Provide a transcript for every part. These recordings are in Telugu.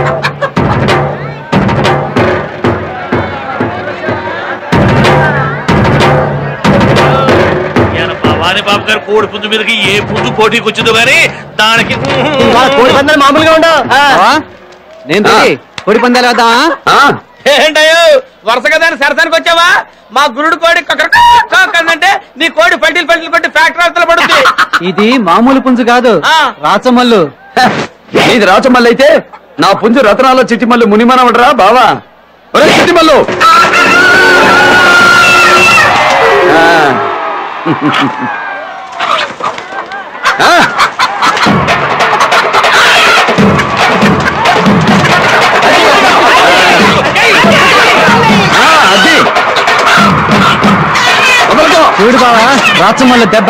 ఈయన భవానీ బాబు గారు కోడి పుంజు మీదకి ఏ పుంజు పోటీకి వచ్చిందో గానీ దానికి కోడి పందాలు మామూలుగా ఉండవు నేను రెడీ. కోడి పందాలు వేద్దామా ఆ, ఏంటయ్యో వరుసగా దాన్ని సరసానికి వచ్చావా మా గురుడు కోడి అంటే నీ కోడి పల్టీలు పల్టీలు పట్టి ఫ్యాక్టరీ అవతల పడుతుంది ఇది మామూలు పుంజు కాదు ఆ. రాచమల్లు నీది రాచమల్లి అయితే నా పుంజు రతనాల చిట్టిమల్లు మునిమనవడరా బావా ఒరే చిట్టిమల్లు ఆ. ఆ. ఆ, అది వదలకో. చూడు బావా రాచమల్లు దెబ్బ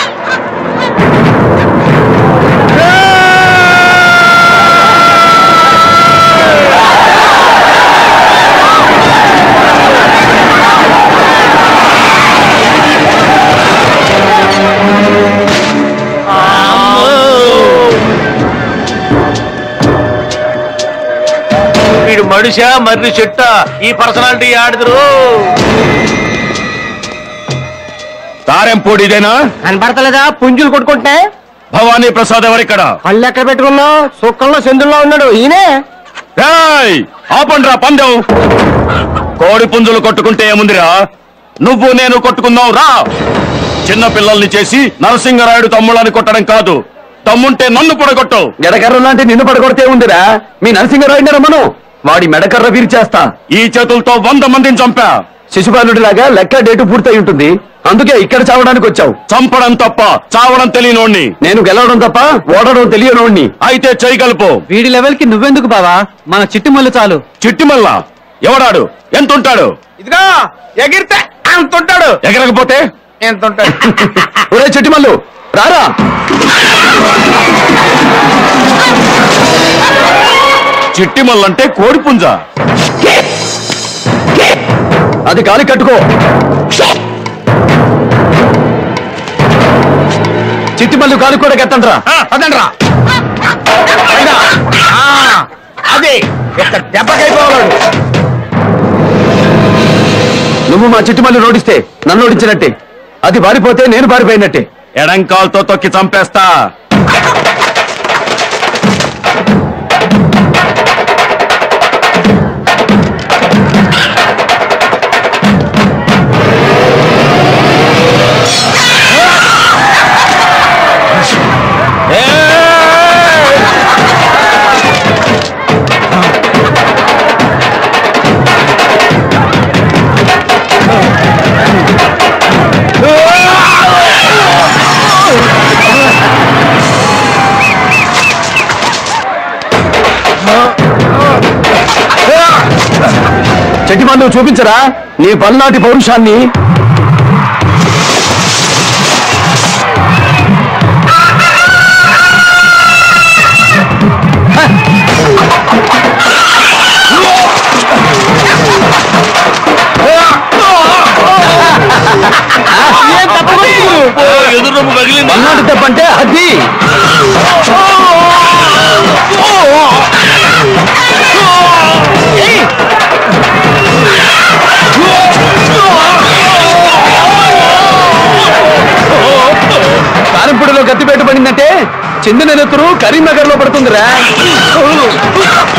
వీడు మనిషా మర్రి చెట్ట ఈ పర్సనాలిటీ ఆడుదురు తారెంపూడి ఇదేనా కనపడతలేదా పుంజులు కొట్టుకుంటే భవానీ ప్రసాద్ ఎవరిక్కడ కళ్ళు ఎక్కడ పెట్టుకున్నావు సుక్కల్లో చంద్రుల్లో ఉన్నాడు ఈయనే రేయ్ ఆపండ్రా పందెం కోడి పుంజులు కొట్టుకుంటే ఏముందిరా నువ్వు నేను కొట్టుకుందాం రా చిన్న పిల్లల్ని చేసి నరసింగరాయుడు తమ్ముళ్ళని కొట్టడం కాదు తమ్ముంటే నన్ను పొడగొట్టు ఎడకర్ర లాంటి నిన్ను పడగొడితే ఉందిరా మీ నరసింగరాయుడిని రమ్మను వాడి మెడకర్ర విరిచేస్తా ఈ చేతులతో వంద మందిని చంపా శిశుపాలుడిలాగా లెక్క డేటు పూర్తయి ఉంటుంది అందుకే ఇక్కడ చావడానికి వచ్చావు చంపడం తప్ప చావడం తెలియనోణ్ణి నేను గెలవడం తప్ప ఓడడం తెలియనోణ్ణి అయితే చేయగలుపు వీడి లెవెల్ కి నువ్వెందుకు బావా మన చిట్టుమల్లు చాలు చిట్టిమల్ల ఎవడాడు ఎంత ఉంటాడు ఇదిగో ఎగిరితే అంత ఉంటాడు ఎగరకపోతే ఎంత ఉంటాడు ఒరే చిట్టిమల్లు రారా చిట్టిమల్లంటే కోడిపుంజ అది కాలి కట్టుకో చిట్టిమల్లు కాలి కూడా కట్టండ్రా అదండ్రా అయినా, ఆ, అది ఇక్కడ దెబ్బకైపోవాడు నువ్వు మా చిట్టుమల్లి రోడిస్తే నన్ను ఓడించినట్టే అది పారిపోతే నేను పారిపోయినట్టే ఎడంకాల్తో తొక్కి చంపేస్తా చెట్టిమల్లు చూపించరా నీ పల్నాటి పౌరుషాన్ని ఎదురు రొమ్ము పగిలింది పల్నాటి దెబ్బంటే అది కారంపూడిలో కత్తిపేట పడిందంటే చెందిన నెత్తురు కరీంనగర్ లో పడుతుందిరా